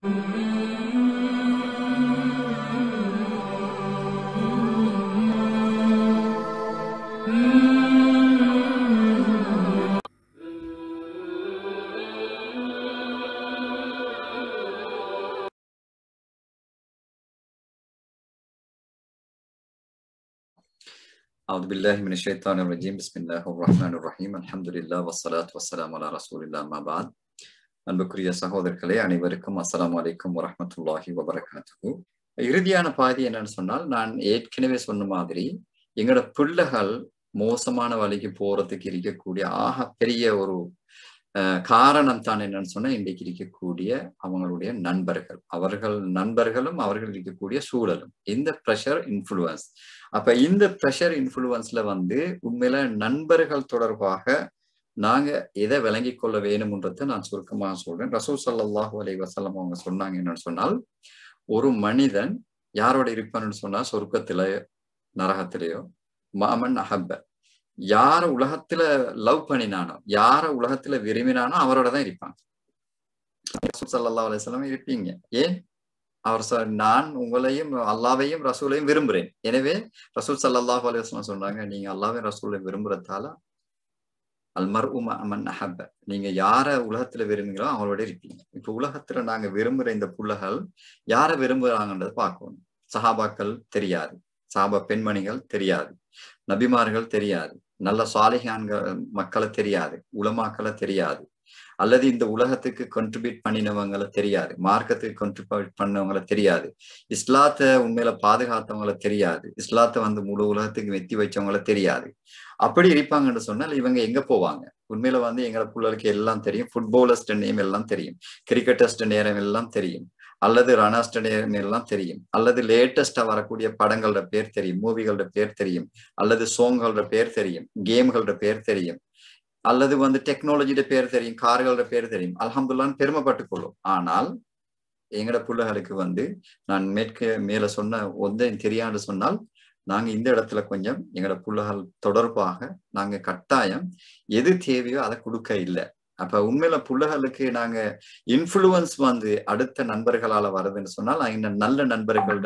أعوذ بالله من الشيطان الرجيم بسم الله الرحمن الرحيم الحمد لله والصلاة والسلام على رسول الله ما بعد அன்புக்குரிய சகோதரர்களே அனைவருக்கும் அஸ்ஸலாமு அலைக்கும் வரஹ்மத்துல்லாஹி வபரகாத்துஹு இறுதியான பாதி என்னன்னு சொன்னால் நான் ஏற்கனவே சொன்ன மாதிரி எங்களோட பிள்ளைகள் மோசமான வழிக்கு போறதுக்கு இருக்கக்கூடிய ஆக பெரிய ஒரு அஹ், காரணம் தான் என்னன்னு சொன்னா இன்றைக்கு இருக்கக்கூடிய அவங்களுடைய நண்பர்கள் அவர்கள் நண்பர்களும் அவர்கள் இருக்கக்கூடிய சூழலும் இந்த ப்ரெஷர் இன்ஃப்ளூயன்ஸ் அப்ப இந்த ப்ரெஷர் இன்ஃப்ளூயன்ஸ்ல வந்து உண்மையில நண்பர்கள் தொடர்பாக நாங்க எதை விளங்கிக் கொள்ள வேணும்ன்றதை நான் சுருக்கமாக சொல்றேன் ரசூல் ஸல்லல்லாஹு அலைஹி வஸல்லம் அவங்க சொன்னாங்க என்னன்னு சொன்னால் ஒரு மனிதன் யாரோட இருப்பான்னு சொன்னா சொர்க்கத்தில நரகத்திலேயோ மாமன் அஹப்ப யார உலகத்துல லவ் பண்ணினானோ யார உலகத்துல விரும்பினானோ அவரோட தான் இருப்பான் ரசூல் ஸல்லல்லாஹு அலைஹி வஸல்லம் இருப்பீங்க ஏன் அவர் சொ நான் உங்களையும் அல்லாவையும் ரசூலையும் விரும்புறேன் எனவே ரசூல் ஸல்லல்லாஹு அலைஹி வஸல்லம் சொன்னாங்க நீங்க அல்லாவையும் ரசூலையும் விரும்புறதால அல்மர் உம அமன் அஹப்ப நீங்க யார உலகத்துல விரும்புகிறோ அவங்களோட இருப்பீங்க இப்ப உலகத்துல நாங்க விரும்புற இந்த புள்ளகள் யார விரும்புறாங்கன்றதை பார்க்கணும் சஹாபாக்கள் தெரியாது சஹாபா பெண்மணிகள் தெரியாது நபிமார்கள் தெரியாது நல்ல சாலிகான்கள் மக்களை தெரியாது உலமாக்களை தெரியாது அல்லது இந்த உலகத்துக்கு contribute பண்ணினவங்களை தெரியாது மார்க்கத்துக்கு contribute பண்ணவங்களை தெரியாது இஸ்லாத்தை உண்மையில பாதுகாத்தவங்களை தெரியாது இஸ்லாத்தை வந்து முழு உலகத்துக்கு வெத்தி வச்சவங்களை தெரியாது அப்படி இருப்பாங்கன்னு சொன்னால் இவங்க எங்க போவாங்க உண்மையில வந்து எங்களை பிள்ளைகளுக்கு எல்லாம் தெரியும் ஃபுட்பாலர்ஸ்ட் நேம் எல்லாம் தெரியும் கிரிக்கெட்டர்ஸ்ட் நேரம் எல்லாம் தெரியும் அல்லது ரனாஸ்ட் நேரம் எல்லாம் தெரியும் அல்லது லேட்டஸ்டா வரக்கூடிய படங்களோட பேர் தெரியும் மூவிகளோட பேர் தெரியும் அல்லது சோங்களோட பேர் தெரியும் கேம்களோட பேர் தெரியும் அல்லது வந்து டெக்னாலஜியோட பேர் தெரியும் கார்களோட பேர் தெரியும் அல்ஹம்துல்லான்னு பெருமைப்பட்டுக் கொள்ளும் ஆனால் எங்கட பிள்ளைகளுக்கு வந்து நான் மேற்க மேல சொன்ன ஒன்றையும் தெரியான்னு சொன்னால் நாங்க இந்த இடத்துல கொஞ்சம் எங்கட பிள்ளைகள் தொடர்பாக நாங்க கட்டாயம் எது தேவையோ அதை கொடுக்க இல்லை அப்ப உண்மையில பிள்ளைகளுக்கு நாங்க இன்ஃப்ளூயன்ஸ் வந்து அடுத்த நண்பர்களால வருதுன்னு சொன்னால் இந்த நல்ல நண்பர்களோட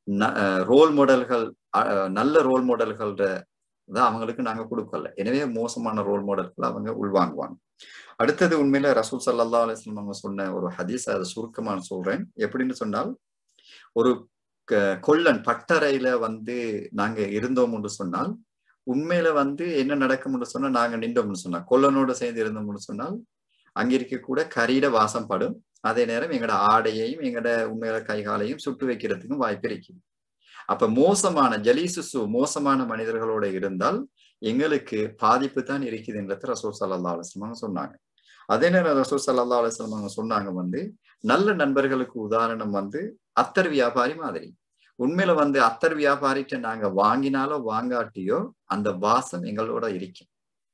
ரோல் மாடல்கள் நல்ல ரோல் மாடல்களோட தான் அவங்களுக்கு நாங்க கொடுக்கல எனவே மோசமான ரோல் மாடல்கள் அவங்க உள்வாங்குவாங்க அடுத்தது உண்மையில ரசூல் சல்லா அலிஸ்லாம் அவங்க சொன்ன ஒரு ஹதீஸ் அதை சுருக்கமா நான் சொல்றேன் எப்படின்னு சொன்னால் ஒரு க- கொல்லன் பட்டறையில வந்து நாங்க இருந்தோம்னு சொன்னால் உண்மையில வந்து என்ன நடக்கும்னு சொன்னா நாங்க நின்றோம்னு சொன்னா கொல்லனோட சேர்ந்து இருந்தோம்னு சொன்னால் அங்க இருக்கக்கூட கரீட வாசம் படும் அதே நேரம் எங்கட ஆடையையும் எங்கட உண்மையில கைகாலையும் சுட்டு வைக்கிறதுக்கும் வாய்ப்பு இருக்குது அப்ப மோசமான ஜலீசுசு மோசமான மனிதர்களோட இருந்தால் எங்களுக்கு பாதிப்பு தான் இருக்குதுன்றத ரசூல் சல்லா அலுவலம் சொன்னாங்க அதே நேரம் ரசூல் சல்லா அலுவலம் அவங்க சொன்னாங்க வந்து நல்ல நண்பர்களுக்கு உதாரணம் வந்து அத்தர் வியாபாரி மாதிரி உண்மையில வந்து அத்தர் வியாபாரிட்ட நாங்க வாங்கினாலோ வாங்காட்டியோ அந்த வாசம் எங்களோட இருக்கும்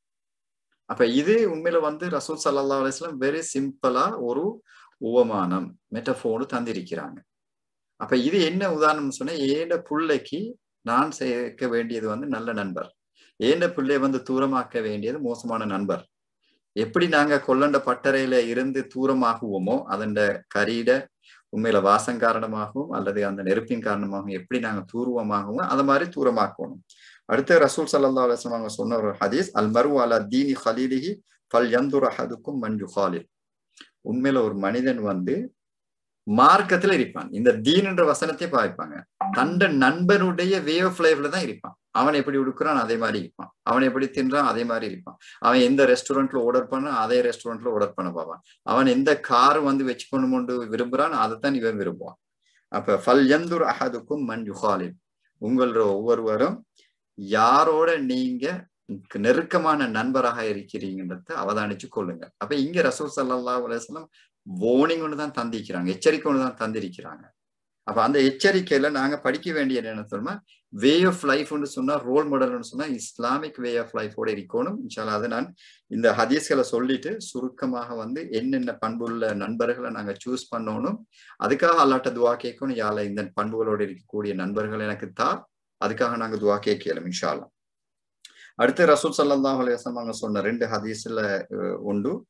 அப்ப இது உண்மையில வந்து ரசூல் சல்லா அலுவலம் வெரி சிம்பிளா ஒரு உவமானம் மெட்டபோனு தந்திருக்கிறாங்க அப்ப இது என்ன உதாரணம் சொன்னா ஏண்ட பிள்ளைக்கு நான் சேர்க்க வேண்டியது வந்து நல்ல நண்பர் ஏண்ட பிள்ளைய வந்து தூரமாக்க வேண்டியது மோசமான நண்பர் எப்படி நாங்க கொல்லண்ட பட்டறையில இருந்து தூரமாகுவோமோ அதன் கரீட உண்மையில வாசம் காரணமாகவும் அல்லது அந்த நெருப்பின் காரணமாகவும் எப்படி நாங்க தூர்வமாகவும் அதை மாதிரி தூரமாக்கணும் அடுத்து ரசூல் சல்லா அலுவலம் அவங்க சொன்ன ஒரு ஹதீஸ் அல் மரு அலா தீனி ஹலீலிஹி ஃபல் யந்துர் அஹதுக்கும் மஞ்சு ஹாலில் உண்மையில ஒரு மனிதன் வந்து மார்க்கத்துல இருப்பான் இந்த தீன்ன்ற வசனத்தை பாய்ப்பாங்க தண்ட நண்பனுடைய வே ஆஃப் லைஃப்ல தான் இருப்பான் அவன் எப்படி உடுக்குறான் அதே மாதிரி இருப்பான் அவன் எப்படி தின்றான் அதே மாதிரி இருப்பான் அவன் எந்த ரெஸ்டாரண்ட்ல ஆர்டர் பண்ண அதே ரெஸ்டாரண்ட்ல ஆர்டர் பண்ண பார்ப்பான் அவன் எந்த கார் வந்து வச்சுக்கணும்னு விரும்புறான் அதைத்தான் இவன் விரும்புவான் அப்ப ஃபல் எந்தூர் அஹதுக்கும் மன் யுஹாலில் உங்களோட ஒவ்வொருவரும் யாரோட நீங்க நெருக்கமான நண்பராக இருக்கிறீங்கன்றத அவதானிச்சு கொள்ளுங்க அப்ப இங்க ரசூல் சல்லா அலுவலம் வார்னிங் ஒன்று தான் தந்திக்கிறாங்க எச்சரிக்கை ஒன்று தான் தந்திருக்கிறாங்க அப்ப அந்த எச்சரிக்கையில நாங்க படிக்க வேண்டியது என்ன சொன்னா வே ஆஃப் லைஃப்னு சொன்னா ரோல் மாடல்னு சொன்னா இஸ்லாமிக் வே ஆஃப் லைஃபோட இருக்கணும் இன்ஷால்லா அதை நான் இந்த ஹதீஸ்களை சொல்லிட்டு சுருக்கமாக வந்து என்னென்ன பண்புள்ள நண்பர்களை நாங்க சூஸ் பண்ணணும் அதுக்காக அல்லாட்ட துவா கேட்கணும் யால இந்த பண்புகளோட இருக்கக்கூடிய நண்பர்கள் எனக்கு தா அதுக்காக நாங்க துவா கேட்கலாம் இன்ஷால்லா அடுத்து ரசூல் சல்லாஹ் அலையம் அவங்க சொன்ன ரெண்டு ஹதீஸ்ல உண்டு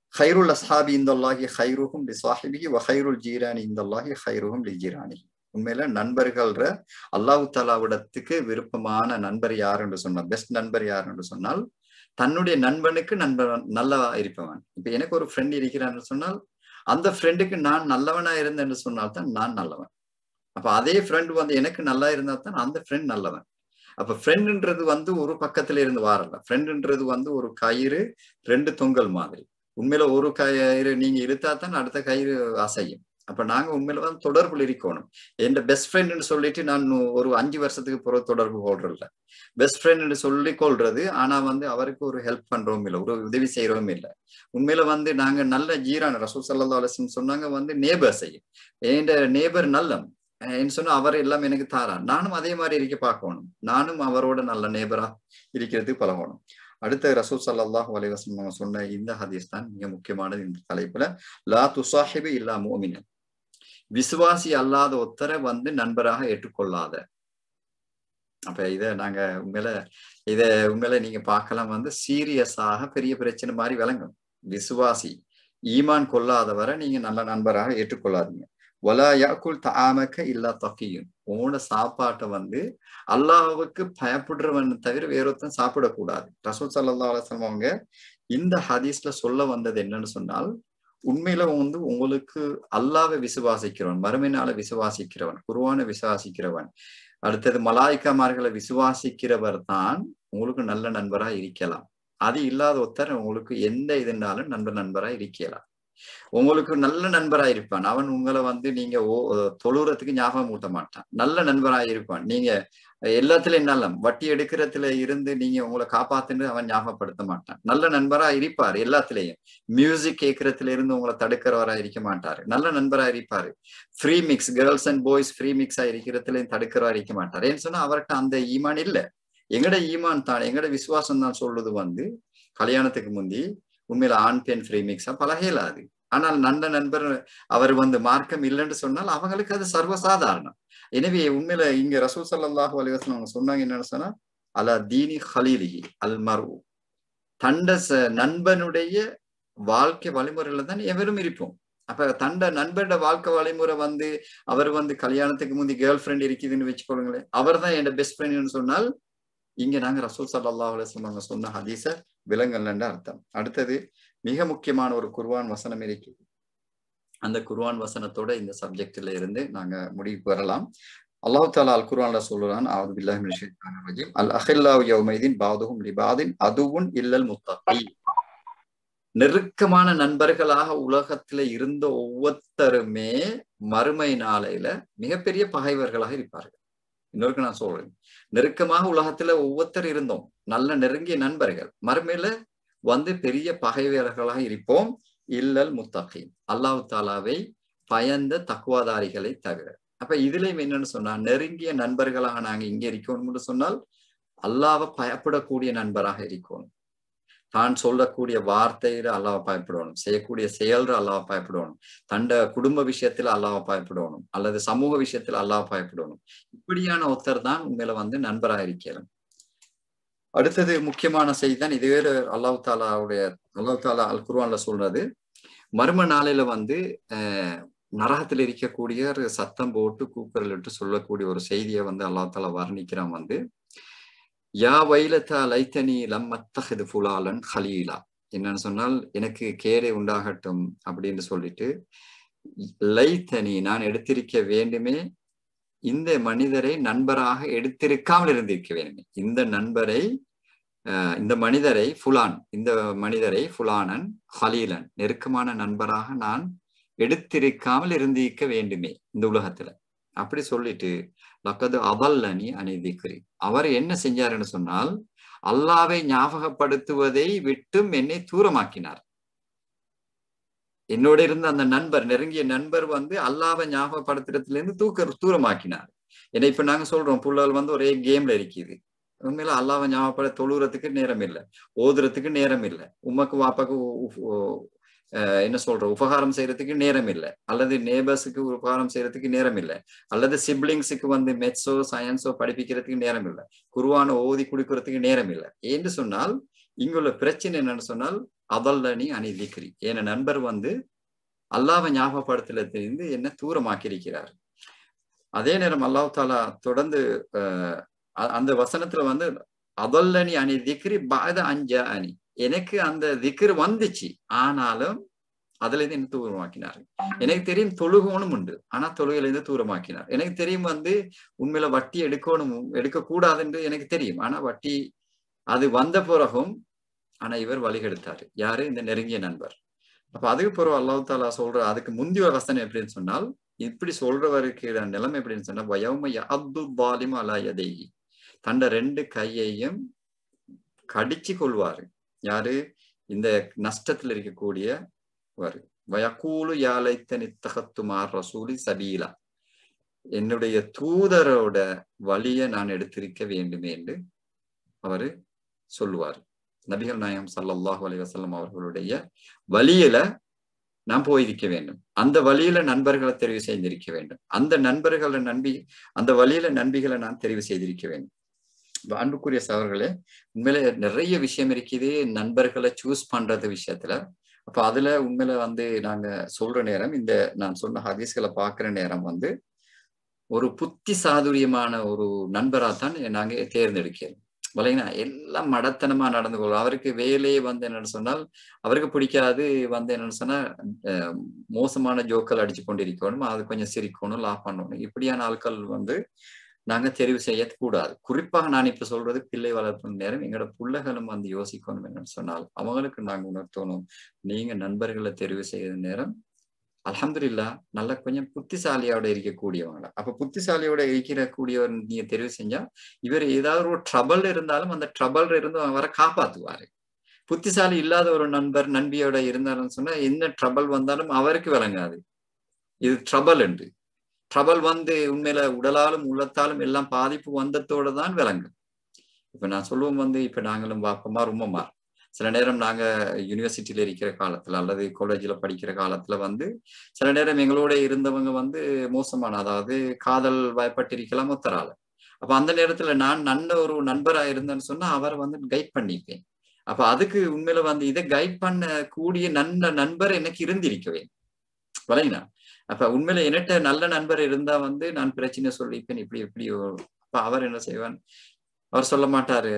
ஹைருல் அஸ்ஹாபி இந்தல்லாஹி ஹைருஹும் லி சாஹிபிஹி வ ஹைருல் ஜீரானி இந்தல்லாஹி ஹைருஹும் லி ஜீரானி உண்மையில நண்பர்கள்ற அல்லாஹு தாலாவிடத்துக்கு விருப்பமான நண்பர் யார் என்று சொன்னால் பெஸ்ட் நண்பர் யார் என்று சொன்னால் தன்னுடைய நண்பனுக்கு நண்பன் நல்லா இருப்பவன் இப்ப எனக்கு ஒரு ஃப்ரெண்ட் இருக்கிறான்னு சொன்னால் அந்த ஃப்ரெண்டுக்கு நான் நல்லவனா இருந்தேன்னு சொன்னால் தான் நான் நல்லவன் அப்ப அதே ஃப்ரெண்ட் வந்து எனக்கு நல்லா இருந்தா தான் அந்த ஃப்ரெண்ட் நல்லவன் அப்ப ஃப்ரெண்டுன்றது வந்து ஒரு பக்கத்துல இருந்து வாரல ஃப்ரெண்டுன்றது வந்து ஒரு கயிறு ரெண்டு தொங்கல் மாதிரி உண்மையில ஒரு கயிறு நீங்க இழுத்தா தான் அடுத்த கயிறு அசையும் அப்ப நாங்க உண்மையில வந்து தொடர்புல இருக்கணும் என் பெஸ்ட் ஃப்ரெண்ட்னு சொல்லிட்டு நான் ஒரு அஞ்சு வருஷத்துக்கு பிறகு தொடர்பு கொள்றதில்ல பெஸ்ட் ஃப்ரெண்ட்னு சொல்லி கொள்றது ஆனா வந்து அவருக்கு ஒரு ஹெல்ப் பண்றோம் இல்லை ஒரு உதவி செய்யறோம் இல்லை உண்மையில வந்து நாங்க நல்ல ஜீரான ரசூல் சல்லா அலிஸ்லம் சொன்னாங்க வந்து நேபர் செய்யும் என் நேபர் நல்லம் என்ன சொன்னா அவர் எல்லாம் எனக்கு தாரா நானும் அதே மாதிரி இருக்க பார்க்கணும் நானும் அவரோட நல்ல நேபரா இருக்கிறதுக்கு பழகணும் அடுத்த ரசூல் சல்லாஹ் அலைவாசம் சொன்ன இந்த ஹதீஸ் தான் மிக முக்கியமானது இந்த தலைப்புல லா துசாஹிபு இல்லா மோமினன் விசுவாசி அல்லாத ஒத்தரை வந்து நண்பராக ஏற்றுக்கொள்ளாத அப்ப இத நாங்க உண்மையில இத உண்மையில நீங்க பார்க்கலாம் வந்து சீரியஸாக பெரிய பிரச்சனை மாதிரி விளங்கும் விசுவாசி ஈமான் கொள்ளாதவரை நீங்க நல்ல நண்பராக ஏற்றுக்கொள்ளாதீங்க ஒலா யாக்குல் தாமக்க இல்லா தக்கியும் உன்னோட சாப்பாட்டை வந்து அல்லாவுக்கு பயப்படுறவன் தவிர வேறொருத்தன் சாப்பிடக்கூடாது ரசூல் சல்லா அலுவலம் அவங்க இந்த ஹதீஸ்ல சொல்ல வந்தது என்னன்னு சொன்னால் உண்மையில வந்து உங்களுக்கு அல்லாவை விசுவாசிக்கிறவன் மறுமையினால விசுவாசிக்கிறவன் குருவான விசுவாசிக்கிறவன் அடுத்தது மலாய்க்காமார்களை விசுவாசிக்கிறவர் தான் உங்களுக்கு நல்ல நண்பரா இருக்கலாம் அது இல்லாத ஒருத்தர் உங்களுக்கு எந்த இதுனாலும் நண்பர் நண்பரா இருக்கலாம் உங்களுக்கு நல்ல நண்பரா இருப்பான் அவன் உங்களை வந்து நீங்க ஓ தொழுறதுக்கு ஞாபகம் ஊட்ட மாட்டான் நல்ல நண்பரா இருப்பான் நீங்க எல்லாத்துலயும் நல்ல வட்டி எடுக்கிறதுல இருந்து நீங்க உங்களை காப்பாத்துன்னு அவன் ஞாபகப்படுத்த மாட்டான் நல்ல நண்பரா இருப்பாரு எல்லாத்துலயும் மியூசிக் கேட்கறதுல இருந்து உங்களை தடுக்கிறவரா இருக்க மாட்டாரு நல்ல நண்பரா இருப்பாரு free mix girls and boys free மிக்ஸா இருக்கிறதுலயும் தடுக்கிறவா இருக்க மாட்டாரு ஏன்னு சொன்னா அவர்கிட்ட அந்த ஈமான் இல்ல எங்கட ஈமான் தான் எங்கட விசுவாசம் தான் சொல்றது வந்து கல்யாணத்துக்கு முந்தி உண்மையில ஆண் பெண் ஃப்ரீ மிக்ஸா பழகலாது ஆனால் நல்ல நண்பர் அவர் வந்து மார்க்கம் இல்லைன்னு சொன்னால் அவங்களுக்கு அது சர்வசாதாரணம் எனவே உண்மையில இங்க ரசூல் சல்லாஹூ அலிவாசன் அவங்க சொன்னாங்க என்னன்னு சொன்னா அலா தீனி ஹலீலிஹி அல் மரு தண்ட நண்பனுடைய வாழ்க்கை வழிமுறையில தான் எவரும் இருப்போம் அப்ப தண்ட நண்பரோட வாழ்க்கை வழிமுறை வந்து அவர் வந்து கல்யாணத்துக்கு முந்தி கேர்ள் ஃப்ரெண்ட் இருக்குதுன்னு வச்சுக்கோங்களேன் அவர் தான் என் பெஸ்ட் ஃப்ரெண்ட்னு சொன்னால் இங்க நாங்க ரசூல் சல்லா அலுவலம் சொன்ன ஹதீச விலங்கல்ல அர்த்தம் அடுத்தது மிக முக்கியமான ஒரு குர்வான் வசனம் இருக்குது அந்த குர்வான் வசனத்தோட இந்த சப்ஜெக்ட்ல இருந்து நாங்க முடிவுக்கு வரலாம் அல்லாஹு தாலா அல் குர்வான்ல சொல்லுறான் அவது பில்லாஹி ரஜீம் அல் அஹில்லாஹ் யௌமைதீன் பாதுஹும் லிபாதின் அதுவும் இல்லல் முத்தகி நெருக்கமான நண்பர்களாக உலகத்துல இருந்த ஒவ்வொருத்தருமே மறுமை நாளையில மிகப்பெரிய பகைவர்களாக இருப்பார்கள் இன்னொருக்கு நான் சொல்றேன் நெருக்கமாக உலகத்துல ஒவ்வொருத்தர் இருந்தோம் நல்ல நெருங்கிய நண்பர்கள் மறுமையில வந்து பெரிய பகைவர்களாக இருப்போம் இல்லல் முத்தகி அல்லாஹு தாலாவை பயந்த தக்குவாதாரிகளை தவிர அப்ப இதுலயும் என்னன்னு சொன்னா நெருங்கிய நண்பர்களாக நாங்க இங்க இருக்கணும்னு சொன்னால் அல்லாவை பயப்படக்கூடிய நண்பராக இருக்கணும் தான் சொல்லக்கூடிய வார்த்தையில அல்லாவை பயப்படணும் செய்யக்கூடிய செயல்ற அல்லாவை பயப்படணும் தண்ட குடும்ப விஷயத்துல அல்லாவை பயப்படணும் அல்லது சமூக விஷயத்துல அல்லாவை பயப்படணும் இப்படியான ஒருத்தர் தான் உண்மையில வந்து நண்பராக இருக்கிறோம் அடுத்தது முக்கியமான செய்தி தான் இதுவே அல்லாஹு தாலாவுடைய அல்லாஹு தாலா அல் குர்வான்ல சொல்றது மர்ம நாளையில வந்து அஹ் நரகத்தில் இருக்கக்கூடிய ஒரு சத்தம் போட்டு கூக்குரல் இட்டு சொல்லக்கூடிய ஒரு செய்தியை வந்து அல்லாஹ் தாலா வர்ணிக்கிறான் வந்து யா வைலத்தா லைத்தனி லம்மத்தஹது ஃபுலாலன் ஹலீலா என்னன்னு சொன்னால் எனக்கு கேடை உண்டாகட்டும் அப்படின்னு சொல்லிட்டு லைத்தனி நான் எடுத்திருக்க வேண்டுமே இந்த மனிதரை நண்பராக எடுத்திருக்காமல் இருந்திருக்க வேண்டுமே இந்த நண்பரை இந்த மனிதரை ஃபுலான் இந்த மனிதரை ஃபுலானன் ஹலீலன் நெருக்கமான நண்பராக நான் எடுத்திருக்காமல் இருந்திருக்க வேண்டுமே இந்த உலகத்துல அப்படி சொல்லிட்டு லக்கது அவல்லனி அணிதிக்கிறி அவர் என்ன செஞ்சாருன்னு சொன்னால் அல்லாவை ஞாபகப்படுத்துவதை விட்டும் என்னை தூரமாக்கினார் என்னோட இருந்த அந்த நண்பர் நெருங்கிய நண்பர் வந்து அல்லாவை ஞாபகப்படுத்துறதுல இருந்து தூக்க தூரமாக்கினார் ஏன்னா இப்ப நாங்க சொல்றோம் புள்ளல் வந்து ஒரே கேம்ல இருக்குது உண்மையில அல்லாவை ஞாபகப்பட தொழுறதுக்கு நேரம் இல்லை ஓதுறதுக்கு நேரம் இல்லை உமக்கு வாப்பாக்கு என்ன சொல்ற உபகாரம் செய்யறதுக்கு நேரம் இல்லை அல்லது நேபர்ஸுக்கு உபகாரம் செய்யறதுக்கு நேரம் இல்லை அல்லது சிப்ளிங்ஸுக்கு வந்து மெத்ஸோ சயின்ஸோ படிப்பிக்கிறதுக்கு நேரம் இல்லை குருவான ஓதி குடிக்கிறதுக்கு நேரம் இல்லை என்று சொன்னால் இங்குள்ள பிரச்சனை என்னன்னு சொன்னால் அதல்லனி அணி திக்ரி என நண்பர் வந்து அல்லாவை ஞாபகப்படுத்தல தெரிந்து என்ன தூரமாக்கி இருக்கிறார் அதே நேரம் அல்லாஹ் தாலா தொடர்ந்து அந்த வசனத்துல வந்து அதல்லனி அணி திக்ரி பாத அஞ்சா அணி எனக்கு அந்த திக்ரு வந்துச்சு ஆனாலும் அதுல இருந்து என்ன தூரமாக்கினார் எனக்கு தெரியும் தொழுகோனும் உண்டு ஆனா தொழுகையில இருந்து தூரமாக்கினார் எனக்கு தெரியும் வந்து உண்மையில வட்டி எடுக்கணும் எடுக்க கூடாதுன்னு எனக்கு தெரியும் ஆனா வட்டி அது வந்த பிறகும் ஆனா இவர் வழிகெடுத்தாரு யாரு இந்த நெருங்கிய நண்பர் அப்ப அதுக்கு பிறகு அல்லாஹ் தாலா சொல்ற அதுக்கு முந்திய வசனம் எப்படின்னு சொன்னால் இப்படி சொல்றவருக்கு நிலைமை எப்படின்னு சொன்னா வயவுமைய அப்து பாலிம் அலா எதைகி தண்ட ரெண்டு கையையும் கடிச்சு கொள்வாரு யாரு இந்த நஷ்டத்துல இருக்கக்கூடிய வரு வயக்கூலு யாழைத்தனி தகத்துமார் ரசூலி சபீலா என்னுடைய தூதரோட வழிய நான் எடுத்திருக்க வேண்டுமே என்று அவரு சொல்லுவார் நபிகள் நாயகம் சல்லாஹூ அலி வசல்லம் அவர்களுடைய வழியில நான் போயிருக்க வேண்டும் அந்த வழியில நண்பர்களை தெரிவு செய்திருக்க வேண்டும் அந்த நண்பர்களை நம்பி அந்த வழியில நண்பிகளை நான் தெரிவு செய்திருக்க வேண்டும் அன்புக்குரிய சவர்களே உண்மையில நிறைய விஷயம் இருக்குது நண்பர்களை சூஸ் பண்றது விஷயத்துல அப்ப அதுல உண்மையில வந்து நாங்க சொல்ற நேரம் இந்த நான் சொன்ன ஹதீஸ்களை பாக்குற நேரம் வந்து ஒரு புத்தி சாதுரியமான ஒரு நண்பரா தான் நாங்க தேர்ந்தெடுக்கிறோம் வலைங்கன்னா எல்லாம் மடத்தனமா நடந்து கொள்வோம் அவருக்கு வேலையே வந்து என்னன்னு சொன்னால் அவருக்கு பிடிக்காது வந்து என்னன்னு சொன்னா மோசமான ஜோக்கள் அடிச்சு கொண்டிருக்கணும் அது கொஞ்சம் சிரிக்கணும் லா பண்ணணும் இப்படியான ஆட்கள் வந்து நாங்க தெரிவு செய்ய கூடாது குறிப்பாக நான் இப்ப சொல்றது பிள்ளை வளர்ப்பு நேரம் எங்களோட பிள்ளைகளும் வந்து யோசிக்கணும் என்னன்னு சொன்னால் அவங்களுக்கு நாங்க உணர்த்தணும் நீங்க நண்பர்களை தெரிவு செய்யற நேரம் அலமதுல்லா நல்ல கொஞ்சம் புத்திசாலியோட இருக்கக்கூடியவங்க அப்ப புத்திசாலியோட இருக்கிற கூடியவர் நீங்க தெரிவு செஞ்சா இவர் ஏதாவது ஒரு ட்ரபல் இருந்தாலும் அந்த ட்ரபல் இருந்து அவரை காப்பாத்துவாரு புத்திசாலி இல்லாத ஒரு நண்பர் நண்பியோட இருந்தாருன்னு சொன்னா என்ன ட்ரபல் வந்தாலும் அவருக்கு விளங்காது இது ட்ரபல் என்று ட்ரபல் வந்து உண்மையில உடலாலும் உள்ளத்தாலும் எல்லாம் பாதிப்பு வந்ததோட தான் விளங்கும் இப்ப நான் சொல்லுவோம் வந்து இப்ப நாங்களும் வாப்பமா ரொம்பமா சில நேரம் நாங்க யூனிவர்சிட்டியில இருக்கிற காலத்துல அல்லது காலேஜ்ல படிக்கிற காலத்துல வந்து சில நேரம் எங்களோட இருந்தவங்க வந்து மோசமான அதாவது காதல் வாய்ப்பட்டிருக்கலாம் ஒத்தரால அப்ப அந்த நேரத்துல நான் நல்ல ஒரு நண்பரா இருந்தேன்னு சொன்னா அவரை வந்து கைட் பண்ணிப்பேன் அப்ப அதுக்கு உண்மையில வந்து இதை கைட் பண்ண கூடிய நல்ல நண்பர் எனக்கு இருந்திருக்கவே வலைங்கண்ணா அப்ப உண்மையில என்கிட்ட நல்ல நண்பர் இருந்தா வந்து நான் பிரச்சனை சொல்லிப்பேன் இப்படி இப்படி அப்ப அவர் என்ன செய்வான் அவர் சொல்ல மாட்டாரு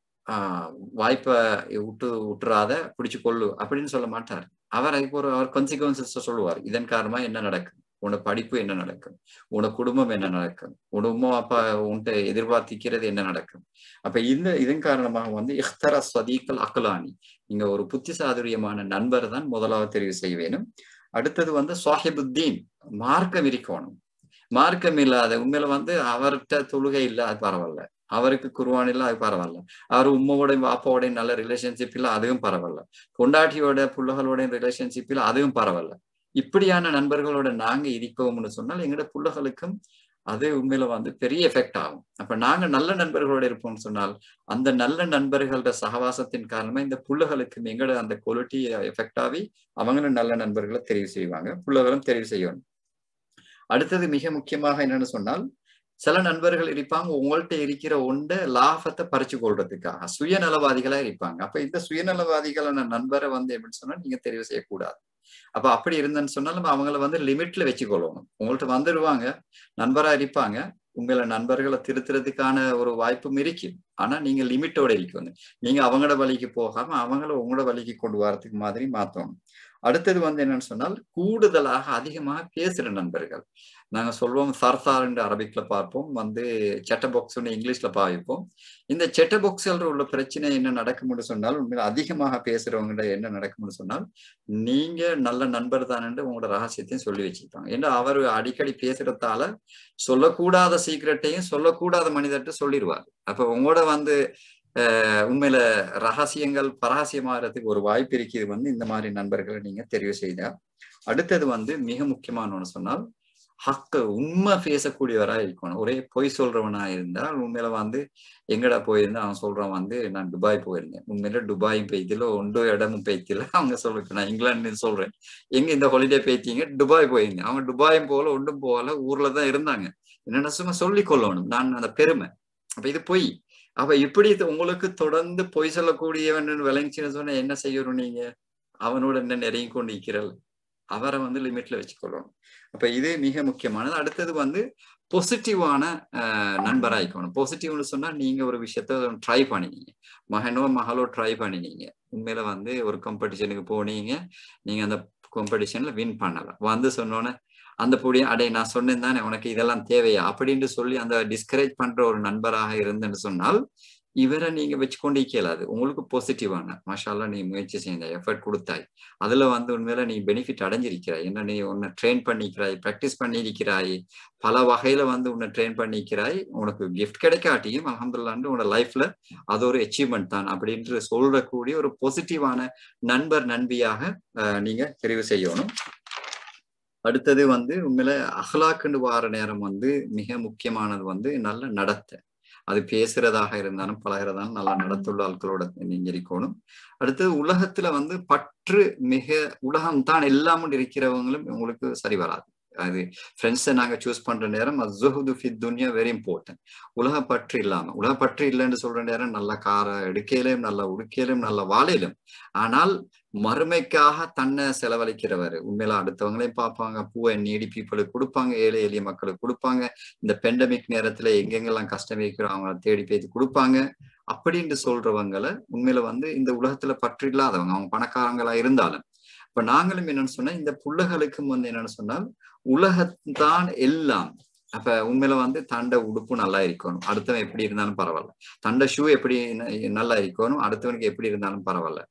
ஆஹ் வாய்ப்பை விட்டு விட்டுறாத பிடிச்சு கொள்ளு அப்படின்னு சொல்ல மாட்டார் அவர் அதுக்கு ஒரு அவர் கான்சிக்வன்சஸ் சொல்லுவார் இதன் காரணமா என்ன நடக்கும் உனக்கு படிப்பு என்ன நடக்கும் உனக்கு குடும்பம் என்ன நடக்கும் உன் உமா அப்பா உன்கிட்ட எதிர்பார்த்திக்கிறது என்ன நடக்கும் அப்ப இந்த இதன் காரணமாக வந்து இஹ்தர சதீக்கல் அக்கலானி இங்க ஒரு புத்தி சாதுரியமான நண்பர் தான் முதலாவது தெரிவு செய்ய வேணும் அடுத்தது வந்து சாஹிபுத்தீன் மார்க்கம் இருக்கணும் மார்க்கம் இல்லாத உண்மையில வந்து அவர்கிட்ட தொழுகை இல்லை அது பரவாயில்ல அவருக்கு குருவான் இல்லை அது பரவாயில்ல அவர் உம்மாவோடையும் பாப்பாவோடையும் நல்ல ரிலேஷன்ஷிப் இல்லை அதுவும் பரவாயில்ல பொண்டாட்டியோட புள்ளகளோட ரிலேஷன்ஷிப் இல்லை அதுவும் பரவாயில்ல இப்படியான நண்பர்களோட நாங்க இருக்கோம்னு சொன்னால் எங்களோட புள்ளகளுக்கும் அது உண்மையில வந்து பெரிய எஃபெக்ட் ஆகும் அப்ப நாங்க நல்ல நண்பர்களோட இருப்போம்னு சொன்னால் அந்த நல்ல நண்பர்களோட சகவாசத்தின் காரணமா இந்த புள்ளகளுக்கு எங்களோட அந்த குவாலிட்டி எஃபெக்ட் ஆகி அவங்களும் நல்ல நண்பர்களை தெரிவு செய்வாங்க புள்ளகளும் தெரிவு செய்யணும் அடுத்தது மிக முக்கியமாக என்னன்னு சொன்னால் சில நண்பர்கள் இருப்பாங்க உங்கள்கிட்ட இருக்கிற ஒன்றை லாபத்தை பறிச்சு கொள்றதுக்காக சுயநலவாதிகளா இருப்பாங்க அப்ப இந்த சுயநலவாதிகளான நண்பரை வந்து எப்படின்னு சொன்னா நீங்க தெரிவு செய்யக்கூடாது அப்ப அப்படி இருந்தேன்னு சொன்னாலும் அவங்கள வந்து லிமிட்ல வச்சுக்கொள்ளணும் உங்கள்ட்ட வந்துடுவாங்க நண்பரா இருப்பாங்க உங்களை நண்பர்களை திருத்துறதுக்கான ஒரு வாய்ப்பும் இருக்கு ஆனா நீங்க லிமிட்டோட இருக்கணும் நீங்க அவங்களோட வழிக்கு போகாம அவங்கள உங்களோட வழிக்கு கொண்டு வரதுக்கு மாதிரி மாத்தணும் அடுத்தது வந்து என்னன்னு சொன்னால் கூடுதலாக அதிகமாக பேசுற நண்பர்கள் நாங்க சொல்லுவோம் சர்சார் என்று அரபிக்ல பார்ப்போம் வந்து செட்ட பாக்ஸ்னு இங்கிலீஷ்ல பாவிப்போம் இந்த செட்ட பாக்ஸ்ல உள்ள பிரச்சனை என்ன நடக்கும்னு சொன்னால் உண்மையில அதிகமாக பேசுறவங்க என்ன நடக்கும்னு சொன்னால் நீங்க நல்ல நண்பர் தானே உங்களோட ரகசியத்தையும் சொல்லி வச்சுப்பாங்க ஏன்னா அவர் அடிக்கடி பேசுறதால சொல்லக்கூடாத சீக்கிரட்டையும் சொல்லக்கூடாத மனிதர்கிட்ட சொல்லிடுவார் அப்ப உங்களோட வந்து உண்மையில ரகசியங்கள் பரகசியமாகறதுக்கு ஒரு வாய்ப்பு இருக்குது வந்து இந்த மாதிரி நண்பர்களை நீங்க தெரிவு செய்தா அடுத்தது வந்து மிக முக்கியமான ஒன்று சொன்னால் ஹக்கு உண்மை பேசக்கூடியவரா இருக்கணும் ஒரே பொய் சொல்றவனா இருந்தால் உண்மையில வந்து எங்கடா போயிருந்தா அவன் சொல்றான் வந்து நான் துபாய் போயிருந்தேன் உண்மையில துபாயும் பெய்த்தில ஒன்றோ இடமும் பெய்த்தில அவங்க சொல்லிட்டு நான் இங்கிலாந்து சொல்றேன் எங்க இந்த ஹாலிடே பெய்த்தீங்க துபாய் போயிருந்தேன் அவங்க துபாயும் போகல ஒன்றும் போகல ஊர்ல தான் இருந்தாங்க என்னென்ன சும்மா சொல்லி கொள்ளணும் நான் அந்த பெருமை அப்ப இது பொய் அப்ப இப்படி உங்களுக்கு தொடர்ந்து பொய் சொல்லக்கூடியவன் விளங்கிச்சுன்னு சொன்னா என்ன செய்யணும் நீங்க அவனோட என்ன நெருங்கி கொண்டு இருக்கிறல் அவரை வந்து லிமிட்ல வச்சுக்கொள்ளணும் அப்ப இது மிக முக்கியமானது அடுத்தது வந்து பொசிட்டிவான நண்பராயிக்கணும் பாசிட்டிவ்னு சொன்னா நீங்க ஒரு விஷயத்த ட்ரை பண்ணினீங்க மகனோ மகளோ ட்ரை பண்ணினீங்க உண்மையில வந்து ஒரு காம்படிஷனுக்கு போனீங்க நீங்க அந்த காம்படிஷன்ல வின் பண்ணல வந்து சொன்னோன்னே அந்த பொடி அடே நான் சொன்னேன் தானே உனக்கு இதெல்லாம் தேவையா அப்படின்னு சொல்லி அந்த டிஸ்கரேஜ் பண்ற ஒரு நண்பராக இருந்துன்னு சொன்னால் இவரை நீங்க வச்சுக்கொண்டே கேளாது உங்களுக்கு பாசிட்டிவான மாஷால்லா நீ முயற்சி செய்த எஃபர்ட் கொடுத்தாய் அதுல வந்து உண்மையில நீ பெனிஃபிட் அடைஞ்சிருக்கிறாய் என்ன நீ உன்னை ட்ரெயின் பண்ணிக்கிறாய் ப்ராக்டிஸ் பண்ணியிருக்கிறாய் பல வகையில வந்து உன்னை ட்ரெயின் பண்ணிக்கிறாய் உனக்கு கிஃப்ட் கிடைக்காட்டியும் அலமதுல்லாண்டு உன்னோட லைஃப்ல அது ஒரு அச்சீவ்மெண்ட் தான் அப்படின்ட்டு சொல்றக்கூடிய ஒரு பாசிட்டிவான நண்பர் நண்பியாக நீங்க தெரிவு செய்யணும் அடுத்தது வந்து உண்மையில அஹ்லாக்குண்டு வார நேரம் வந்து மிக முக்கியமானது வந்து நல்ல நடத்தை அது பேசுறதாக இருந்தாலும் பழகிறதாலும் நல்லா நடத்துள்ள ஆட்களோட நீங்க இருக்கணும் அடுத்தது உலகத்துல வந்து பற்று மிக உலகம் தான் எல்லாமும் இருக்கிறவங்களும் உங்களுக்கு சரி வராது அது ஃப்ரெண்ட்ஸை நாங்க சூஸ் பண்ற நேரம் அசுஹுது ஃபித் துன்யா வெரி இம்பார்ட்டன்ட் உலக பற்று இல்லாம உலக பற்று இல்லைன்னு சொல்ற நேரம் நல்ல காரை எடுக்கையிலும் நல்ல உடுக்கையிலும் நல்ல வாழையிலும் ஆனால் மறுமைக்காக தன்னை செலவழிக்கிறவர் உண்மையில அடுத்தவங்களையும் பார்ப்பாங்க பூவை நீடி பீப்புளுக்கு கொடுப்பாங்க ஏழை எளிய மக்களுக்கு கொடுப்பாங்க இந்த பெண்டமிக் நேரத்துல எங்கெங்கெல்லாம் கஷ்டம் வைக்கிறோம் அவங்கள தேடி பேசி கொடுப்பாங்க அப்படின்னு சொல்றவங்களை உண்மையில வந்து இந்த உலகத்துல பற்று இல்லாதவங்க அவங்க பணக்காரங்களா இருந்தாலும் இப்ப நாங்களும் என்னன்னு சொன்னா இந்த புள்ளகளுக்கும் வந்து என்னன்னு சொன்னால் உலகத்தான் எல்லாம் அப்ப உண்மையில வந்து தண்டை உடுப்பு நல்லா இருக்கணும் அடுத்தவன் எப்படி இருந்தாலும் பரவாயில்ல தண்டை ஷூ எப்படி நல்லா இருக்கணும் அடுத்தவனுக்கு எப்படி இருந்தாலும் பரவாயில்ல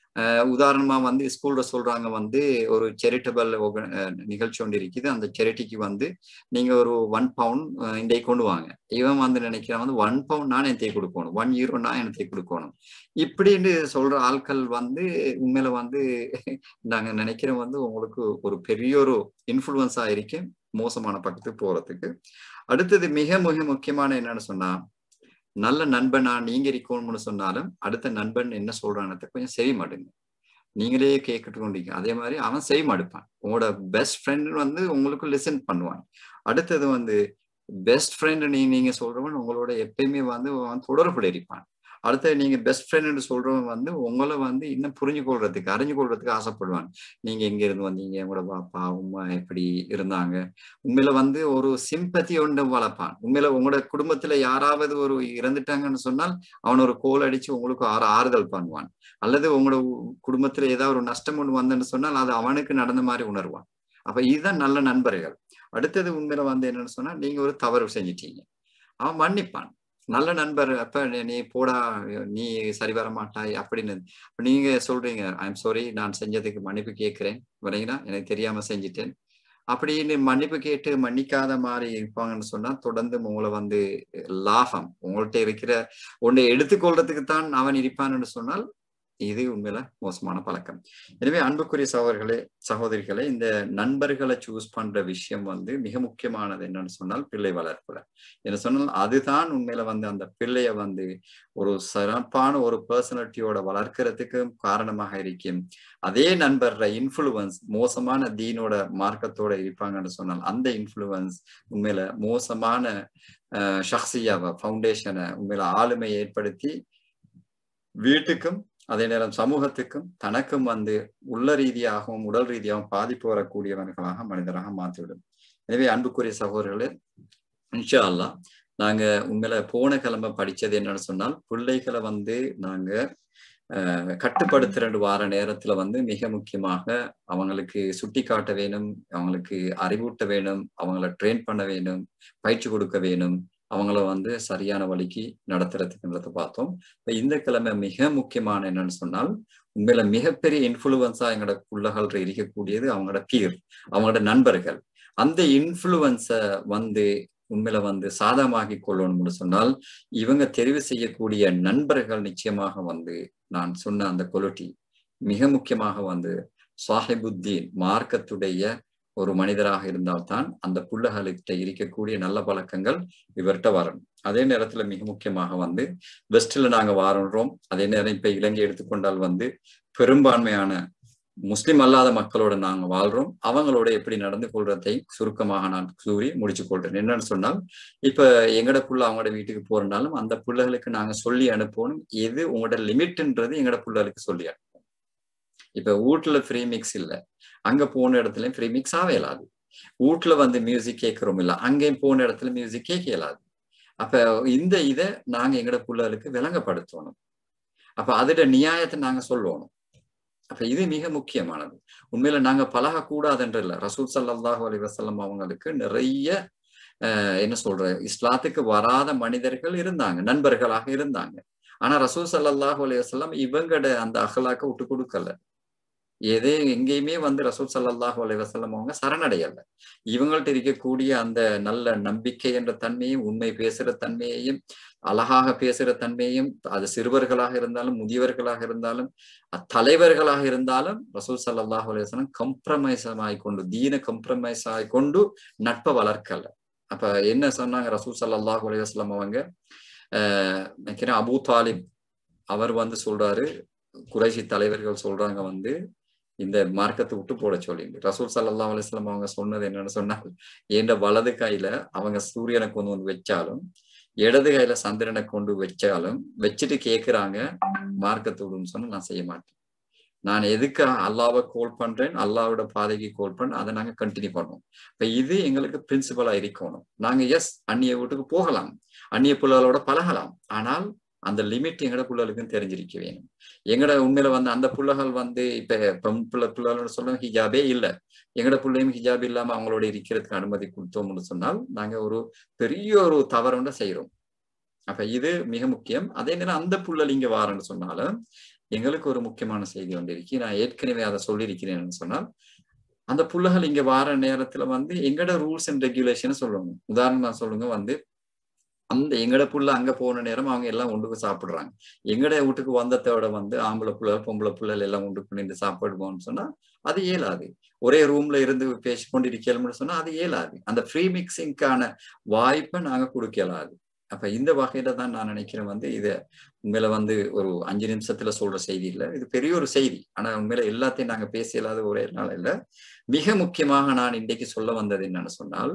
உதாரணமா வந்து ஸ்கூல்ல சொல்றாங்க வந்து ஒரு செரிட்டபிள் நிகழ்ச்சி ஒன்று இருக்குது அந்த செரிட்டிக்கு வந்து நீங்க ஒரு ஒன் பவுண்ட் இன்றைக்கு கொண்டு வாங்க இவன் வந்து நினைக்கிறான் வந்து ஒன் பவுண்ட் நான் என்னத்தை கொடுக்கணும் ஒன் யூரோ நான் என்னத்தை கொடுக்கணும் இப்படின்னு சொல்ற ஆட்கள் வந்து உண்மையில வந்து நாங்க நினைக்கிறோம் வந்து உங்களுக்கு ஒரு பெரிய ஒரு இன்ஃபுளுன்ஸா இருக்கு மோசமான பக்கத்துக்கு போறதுக்கு அடுத்தது மிக மிக முக்கியமான என்னன்னு சொன்னா நல்ல நண்பனா நீங்க இருக்கணும்னு சொன்னாலும் அடுத்த நண்பன் என்ன சொல்றான்னு கொஞ்சம் செய்ய மாட்டேங்க நீங்களே கேட்டுட்டு கொண்டீங்க அதே மாதிரி அவன் செய்ய மாட்டுப்பான் உங்களோட பெஸ்ட் ஃப்ரெண்ட் வந்து உங்களுக்கு லிசன் பண்ணுவான் அடுத்தது வந்து பெஸ்ட் ஃப்ரெண்ட் நீ நீங்க சொல்றவன் உங்களோட எப்பயுமே வந்து அவன் தொடர்புல இருப்பான் அடுத்தது நீங்க பெஸ்ட் ஃப்ரெண்ட் சொல்றவன் வந்து உங்களை வந்து இன்னும் புரிஞ்சு கொள்றதுக்கு அறிஞ்சு கொள்றதுக்கு ஆசைப்படுவான் நீங்க எங்க இருந்து வந்தீங்க உங்களோட பாப்பா உமா எப்படி இருந்தாங்க உண்மையில வந்து ஒரு சிம்பத்தி ஒன்று வளர்ப்பான் உண்மையில உங்களோட குடும்பத்துல யாராவது ஒரு இறந்துட்டாங்கன்னு சொன்னால் அவன் ஒரு கோல் அடிச்சு உங்களுக்கு ஆறு ஆறுதல் பண்ணுவான் அல்லது உங்களோட குடும்பத்துல ஏதாவது ஒரு நஷ்டம் ஒன்று வந்தேன்னு சொன்னால் அது அவனுக்கு நடந்த மாதிரி உணர்வான் அப்ப இதுதான் நல்ல நண்பர்கள் அடுத்தது உண்மையில வந்து என்னன்னு சொன்னா நீங்க ஒரு தவறு செஞ்சிட்டீங்க அவன் மன்னிப்பான் நல்ல நண்பர் அப்ப நீ போடா நீ சரி வர மாட்டாய் அப்படின்னு நீங்க சொல்றீங்க ஐ எம் சாரி நான் செஞ்சதுக்கு மன்னிப்பு கேட்கிறேன் வரீங்களா எனக்கு தெரியாம செஞ்சுட்டேன் அப்படின்னு மன்னிப்பு கேட்டு மன்னிக்காத மாதிரி இருப்பாங்கன்னு சொன்னா தொடர்ந்து உங்களை வந்து லாபம் உங்கள்கிட்ட இருக்கிற ஒன்றை எடுத்துக்கொள்றதுக்கு தான் அவன் இருப்பான்னு சொன்னால் இது உண்மையில மோசமான பழக்கம் எனவே அன்புக்குரிய சகோதரர்களே சகோதரிகளே இந்த நண்பர்களை சூஸ் பண்ற விஷயம் வந்து மிக முக்கியமானது என்னன்னு சொன்னால் பிள்ளை வளர்ப்புல என்ன சொன்னால் அதுதான் உண்மையில வந்து அந்த பிள்ளைய வந்து ஒரு சிறப்பான ஒரு பர்சனாலிட்டியோட வளர்க்கறதுக்கு காரணமாக இருக்கும் அதே நண்பர்ற இன்ஃபுளுவன்ஸ் மோசமான தீனோட மார்க்கத்தோட இருப்பாங்கன்னு சொன்னால் அந்த இன்ஃபுளுவன்ஸ் உண்மையில மோசமான ஷக்சியாவை ஃபவுண்டேஷனை உண்மையில ஆளுமை ஏற்படுத்தி வீட்டுக்கும் அதே நேரம் சமூகத்துக்கும் தனக்கும் வந்து உள்ள ரீதியாகவும் உடல் ரீதியாகவும் பாதிப்பு வரக்கூடியவர்களாக மனிதராக மாற்றிவிடும் எனவே அன்புக்குரிய சகோதரர்களே இன்ஷா அல்லா நாங்க உண்மையில போன கிழமை படிச்சது என்னன்னு சொன்னால் பிள்ளைகளை வந்து நாங்க கட்டுப்படுத்துற வார நேரத்துல வந்து மிக முக்கியமாக அவங்களுக்கு சுட்டி காட்ட வேணும் அவங்களுக்கு அறிவூட்ட வேணும் அவங்கள ட்ரெயின் பண்ண வேணும் பயிற்சி கொடுக்க வேணும் அவங்கள வந்து சரியான வழிக்கு நடத்துறதுக்குன்றத பார்த்தோம் இப்ப இந்த கிழமை மிக முக்கியமான என்னன்னு சொன்னால் உண்மையில மிகப்பெரிய இன்ஃபுளுவன்ஸா எங்களோட புள்ளகள் இருக்கக்கூடியது அவங்களோட பீர் அவங்களோட நண்பர்கள் அந்த இன்ஃபுளுவன்ஸ வந்து உண்மையில வந்து சாதமாக்கி கொள்ளணும்னு சொன்னால் இவங்க தெரிவு செய்யக்கூடிய நண்பர்கள் நிச்சயமாக வந்து நான் சொன்ன அந்த குவாலிட்டி மிக முக்கியமாக வந்து சாஹிபுத்தீன் மார்க்கத்துடைய ஒரு மனிதராக இருந்தால்தான் அந்த புள்ளகளுக்கிட்ட இருக்கக்கூடிய நல்ல பழக்கங்கள் இவர்கிட்ட வரணும் அதே நேரத்துல மிக முக்கியமாக வந்து வெஸ்ட்ல நாங்க வாரோம் அதே நேரம் இப்ப இலங்கை எடுத்துக்கொண்டால் வந்து பெரும்பான்மையான முஸ்லிம் அல்லாத மக்களோட நாங்க வாழ்றோம் அவங்களோட எப்படி நடந்து கொள்றதை சுருக்கமாக நான் கூறி முடிச்சு கொள்றேன் என்னன்னு சொன்னால் இப்ப எங்கட புள்ள அவங்களோட வீட்டுக்கு போறனாலும் அந்த பிள்ளைகளுக்கு நாங்க சொல்லி அனுப்பணும் எது உங்களோட லிமிட்ன்றது எங்கட பிள்ளைகளுக்கு சொல்லி அனுப்பணும் இப்ப வீட்டுல ஃப்ரீ மிக்ஸ் இல்லை அங்க போன இடத்துல ஃப்ரீ மிக்ஸ் ஆக இயலாது வீட்டுல வந்து மியூசிக் கேட்கிறோம் இல்ல அங்கேயும் போன இடத்துல மியூசிக் கேட்க இயலாது அப்ப இந்த இதை நாங்க எங்கட பிள்ளைகளுக்கு விளங்கப்படுத்தணும் அப்ப அதோட நியாயத்தை நாங்க சொல்லணும் அப்ப இது மிக முக்கியமானது உண்மையில நாங்க பழகக்கூடாதுன்ற இல்ல ரசூல் சல்லாஹூ அலி வசல்லம் அவங்களுக்கு நிறைய என்ன சொல்ற இஸ்லாத்துக்கு வராத மனிதர்கள் இருந்தாங்க நண்பர்களாக இருந்தாங்க ஆனா ரசூல் சல்லாஹூ அலி வசல்லம் இவங்கட அந்த அகலாக்க விட்டு கொடுக்கல எதே எங்கேயுமே வந்து ரசூல் சல்லாஹூ அலி வசல்லம் அவங்க சரணடையல இவங்கள்ட்ட இருக்கக்கூடிய அந்த நல்ல நம்பிக்கை என்ற தன்மையும் உண்மை பேசுற தன்மையையும் அழகாக பேசுற தன்மையும் அது சிறுவர்களாக இருந்தாலும் முதியவர்களாக இருந்தாலும் தலைவர்களாக இருந்தாலும் ரசூல் சல்லாஹூ அலி வசலம் கம்ப்ரமைஸ் ஆகிக்கொண்டு தீன கம்ப்ரமைஸ் ஆகிக்கொண்டு நட்பை வளர்க்கல அப்ப என்ன சொன்னாங்க ரசூல் சல்லாஹூ அலி வசலம் அவங்க ஆஹ் அபு தாலிப் அவர் வந்து சொல்றாரு குறைசி தலைவர்கள் சொல்றாங்க வந்து இந்த மார்க்கத்தை விட்டு போட சொல்லி ரசூல் சல்லா அலிஸ்லாம் அவங்க சொன்னது என்னன்னு சொன்னால் என்ற வலது கையில அவங்க சூரியனை கொண்டு வந்து வச்சாலும் இடது கையில சந்திரனை கொண்டு வச்சாலும் வச்சுட்டு கேக்குறாங்க மார்க்கத்தை விடுன்னு சொன்னா நான் செய்ய மாட்டேன் நான் எதுக்கு அல்லாவை கோல் பண்றேன் அல்லாவோட பாதைக்கு கோல் பண்றேன் அதை நாங்க கண்டினியூ பண்ணுவோம் இப்ப இது எங்களுக்கு பிரின்சிபலா இருக்கணும் நாங்க எஸ் அந்நிய வீட்டுக்கு போகலாம் அந்நிய பிள்ளைகளோட பழகலாம் ஆனால் அந்த லிமிட் எங்கட பிள்ளைகளுக்கும் தெரிஞ்சிருக்க வேணும் எங்கட உண்மையில வந்து அந்த பிள்ளைகள் வந்து இப்ப பெண் பிள்ளை பிள்ளைகள் சொல்ல ஹிஜாபே இல்லை எங்கட பிள்ளையும் ஹிஜாப் இல்லாம அவங்களோட இருக்கிறதுக்கு அனுமதி கொடுத்தோம்னு சொன்னால் நாங்க ஒரு பெரிய ஒரு தவறுண்ட செய்யறோம் அப்ப இது மிக முக்கியம் அதே நேரம் அந்த புள்ளல் இங்க வாரன்னு சொன்னாலும் எங்களுக்கு ஒரு முக்கியமான செய்தி ஒன்று இருக்கு நான் ஏற்கனவே அதை சொல்லியிருக்கிறேன்னு சொன்னால் அந்த புள்ளைகள் இங்க வார நேரத்துல வந்து எங்கட ரூல்ஸ் அண்ட் ரெகுலேஷன் சொல்லணும் உதாரணமா சொல்லுங்க வந்து அந்த எங்கட புள்ள அங்க போன நேரம் அவங்க எல்லாம் ஒன்றுக்கு சாப்பிடுறாங்க எங்கட வீட்டுக்கு வந்ததோட வந்து ஆம்பளை புள்ள பொம்பளை புள்ளல் எல்லாம் ஒன்றுக்கு நின்று சாப்பிடுவோம்னு சொன்னா அது இயலாது ஒரே ரூம்ல இருந்து பேசி கொண்டிருக்கணும்னு சொன்னா அது இயலாது அந்த ஃப்ரீ மிக்சிங்கான வாய்ப்பை நாங்க கொடுக்க இயலாது அப்ப இந்த வகையில தான் நான் நினைக்கிறேன் வந்து இத உண்மையில வந்து ஒரு அஞ்சு நிமிஷத்துல சொல்ற செய்தி இல்லை இது பெரிய ஒரு செய்தி ஆனா உண்மையில எல்லாத்தையும் நாங்க பேச இயலாத ஒரே நாள் இல்ல மிக முக்கியமாக நான் இன்றைக்கு சொல்ல வந்தது என்னன்னு சொன்னால்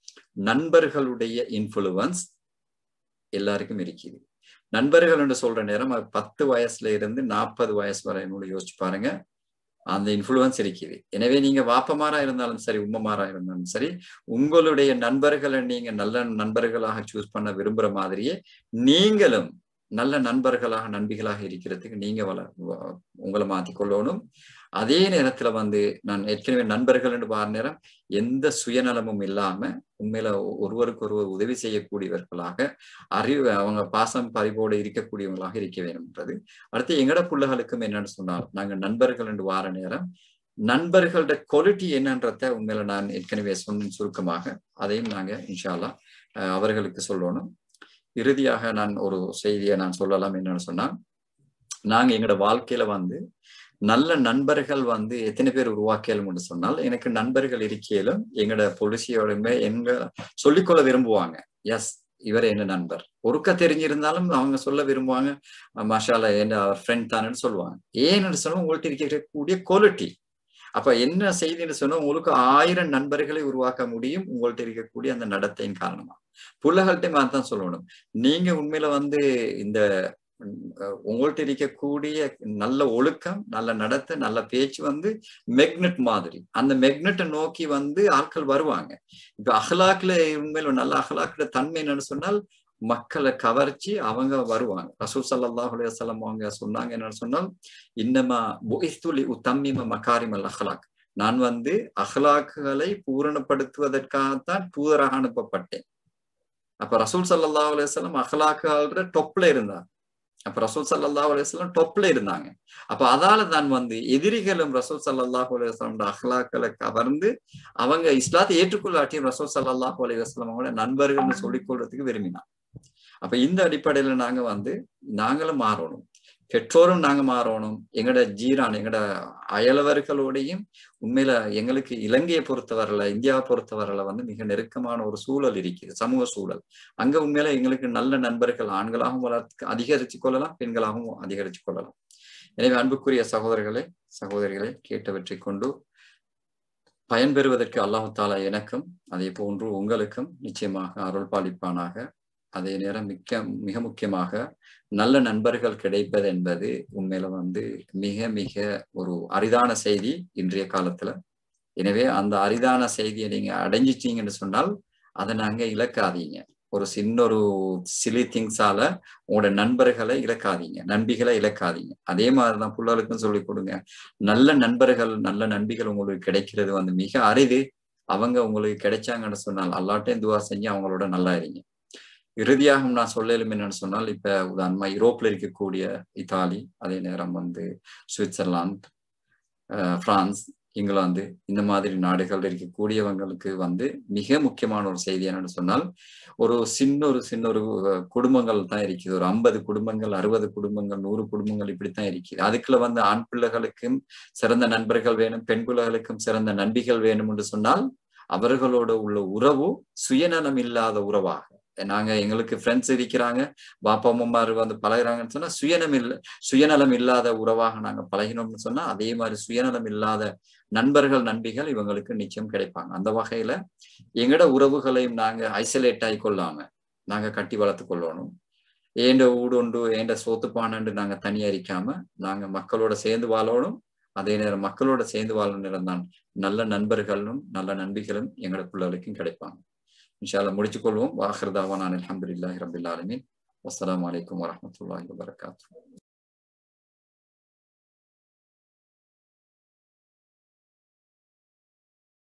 நண்பர்களுடைய இன்ஃபுளுவன்ஸ் எல்லாருக்கும் இருக்குது நண்பர்கள் என்று சொல்ற நேரம் பத்து வயசுல இருந்து நாற்பது வயசு வரை என்னோட யோசிச்சு பாருங்க அந்த இன்ஃபுளுவன்ஸ் இருக்குது எனவே நீங்க வாப்பமாரா இருந்தாலும் சரி உம்மமாரா இருந்தாலும் சரி உங்களுடைய நண்பர்களை நீங்க நல்ல நண்பர்களாக சூஸ் பண்ண விரும்புற மாதிரியே நீங்களும் நல்ல நண்பர்களாக நண்பிகளாக இருக்கிறதுக்கு நீங்க வள உங்களை மாத்திக்கொள்ளணும் அதே நேரத்துல வந்து நான் ஏற்கனவே நண்பர்கள் என்று பாரு நேரம் எந்த சுயநலமும் இல்லாம உண்மையில ஒருவருக்கு ஒருவர் உதவி செய்யக்கூடியவர்களாக அறிவு அவங்க பாசம் பறிவோடு இருக்கக்கூடியவங்களாக இருக்க வேணும்ன்றது அடுத்து எங்கட பிள்ளைகளுக்கும் என்னன்னு சொன்னால் நாங்க நண்பர்கள் என்று வார நேரம் நண்பர்களோட குவாலிட்டி என்னன்றத உண்மையில நான் ஏற்கனவே சொன்ன சுருக்கமாக அதையும் நாங்க இன்ஷால்லா அவர்களுக்கு சொல்லணும் இறுதியாக நான் ஒரு செய்தியை நான் சொல்லலாம் என்னன்னு சொன்னா நாங்க எங்களோட வாழ்க்கையில வந்து நல்ல நண்பர்கள் வந்து எத்தனை பேர் உருவாக்கலும் சொன்னால் எனக்கு நண்பர்கள் இருக்கையிலும் எங்களோட பொலிசியோடுமே எங்க சொல்லிக்கொள்ள விரும்புவாங்க எஸ் இவர் என்ன நண்பர் ஒருக்க தெரிஞ்சிருந்தாலும் அவங்க சொல்ல விரும்புவாங்க மஷாலா என்ன அவர் ஃப்ரெண்ட் தானேன்னு சொல்லுவாங்க ஏன்னு சொன்னா உங்கள்ட்ட இருக்கக்கூடிய குவாலிட்டி அப்ப என்ன செய்தின்னு சொன்னா உங்களுக்கு ஆயிரம் நண்பர்களை உருவாக்க முடியும் உங்கள்ட்ட இருக்கக்கூடிய அந்த நடத்தையின் காரணமா புள்ளகள்கிட்ட தான் சொல்லணும் நீங்க உண்மையில வந்து இந்த உங்கள்ட்ட இருக்கக்கூடிய நல்ல ஒழுக்கம் நல்ல நடத்தை நல்ல பேச்சு வந்து மெக்னெட் மாதிரி அந்த மெக்னெட்டை நோக்கி வந்து ஆட்கள் வருவாங்க இப்ப அஹ்லாக்ல உண்மையில நல்ல அஹ்லாக்குல தன்மை என்னன்னு சொன்னால் மக்களை கவர்ச்சி அவங்க வருவாங்க ரசூல் சல்லாஹ் அலையம் அவங்க சொன்னாங்க என்னன்னு சொன்னால் இன்னமா புஇஸ்துலி உத்தம்மிம மகாரிமல் அஹ்லாக் நான் வந்து அஹ்லாக்குகளை பூரணப்படுத்துவதற்காகத்தான் தூதராக அனுப்பப்பட்டேன் அப்ப ரசூல் சல்லா அலையம் அஹ்லாக்குகள டொப்ல இருந்தார் அப்ப ரசூல் சல்லாஹ் அலையம் டொப்ல இருந்தாங்க அப்ப அதால தான் வந்து எதிரிகளும் ரசூல் சல்லாஹ் அலையம் அஹ்லாக்களை கவர்ந்து அவங்க இஸ்லாத்தை ஏற்றுக்கொள்ளாட்டியும் ரசூல் சல்லாஹ் அலையம் அவங்கள நண்பர்கள்னு சொல்லிக் கொள்றதுக்கு விரும்பினாங்க அப்ப இந்த அடிப்படையில நாங்க வந்து நாங்களும் மாறணும் பெற்றோரும் நாங்க மாறணும் எங்கட ஜீரான் எங்கட அயலவர்களோடையும் உண்மையில எங்களுக்கு இலங்கையை பொறுத்தவரையில இந்தியாவை பொறுத்தவரையில வந்து மிக நெருக்கமான ஒரு சூழல் இருக்குது சமூக சூழல் அங்க உண்மையில எங்களுக்கு நல்ல நண்பர்கள் ஆண்களாகவும் வளர்த்து அதிகரிச்சு கொள்ளலாம் பெண்களாகவும் அதிகரிச்சு கொள்ளலாம் எனவே அன்புக்குரிய சகோதரர்களே சகோதரிகளை கேட்டவற்றை கொண்டு பயன்பெறுவதற்கு அல்லாஹு தாலா எனக்கும் அதே போன்று உங்களுக்கும் நிச்சயமாக அருள் பாலிப்பானாக அதே நேரம் மிக்க மிக முக்கியமாக நல்ல நண்பர்கள் கிடைப்பது என்பது உண்மையில வந்து மிக மிக ஒரு அரிதான செய்தி இன்றைய காலத்துல எனவே அந்த அரிதான செய்தியை நீங்க அடைஞ்சிட்டீங்கன்னு சொன்னால் அதை நாங்க இழக்காதீங்க ஒரு சின்ன ஒரு சிலி திங்ஸால உங்களோட நண்பர்களை இழக்காதீங்க நண்பிகளை இழக்காதீங்க அதே மாதிரிதான் பிள்ளைகளுக்கும் சொல்லிக் கொடுங்க நல்ல நண்பர்கள் நல்ல நண்பிகள் உங்களுக்கு கிடைக்கிறது வந்து மிக அரிது அவங்க உங்களுக்கு கிடைச்சாங்கன்னு சொன்னால் அல்லாட்டையும் துவா செஞ்சு அவங்களோட நல்லா இருங்க இறுதியாக நான் சொல்லலும் என்னன்னு சொன்னால் இப்ப உதாரணமா யூரோப்ல இருக்கக்கூடிய இத்தாலி அதே நேரம் வந்து சுவிட்சர்லாந்து பிரான்ஸ் இங்கிலாந்து இந்த மாதிரி நாடுகள் இருக்கக்கூடியவங்களுக்கு வந்து மிக முக்கியமான ஒரு செய்தி என்னன்னு சொன்னால் ஒரு சின்ன ஒரு சின்ன ஒரு குடும்பங்கள் தான் இருக்குது ஒரு ஐம்பது குடும்பங்கள் அறுபது குடும்பங்கள் நூறு குடும்பங்கள் இப்படித்தான் இருக்குது அதுக்குள்ள வந்து ஆண் பிள்ளைகளுக்கும் சிறந்த நண்பர்கள் வேணும் பெண் பிள்ளைகளுக்கும் சிறந்த நண்பிகள் வேணும் என்று சொன்னால் அவர்களோட உள்ள உறவு சுயநலம் இல்லாத உறவாக நாங்க எங்களுக்கு ஃப்ரெண்ட்ஸ் இருக்கிறாங்க பாப்பா அம்மாரு வந்து பழகுறாங்கன்னு சொன்னா சுயநலம் இல்ல சுயநலம் இல்லாத உறவாக நாங்க பழகினோம்னு சொன்னா அதே மாதிரி சுயநலம் இல்லாத நண்பர்கள் நண்பிகள் இவங்களுக்கு நிச்சயம் கிடைப்பாங்க அந்த வகையில எங்கட உறவுகளையும் நாங்க ஐசோலேட் ஆகி கொள்ளாம நாங்க கட்டி வளர்த்து கொள்ளணும் ஏண்ட ஊடுண்டு ஏண்ட சோத்துப்பானண்டு நாங்க தனியா இருக்காம நாங்க மக்களோட சேர்ந்து வாழணும் அதே நேரம் மக்களோட சேர்ந்து வாழும் நேரம் தான் நல்ல நண்பர்களும் நல்ல நண்பிகளும் எங்களோட பிள்ளைகளுக்கும் கிடைப்பாங்க இன்ஷால்ல முடிச்சுக்கொள்வோம் வாஹர்தாவான் அலமதுல்லாஹி ரபில் ஆலமின் வஸ்லாம் வலைக்கம் வரமத்துல்லாஹி வபரகாத்து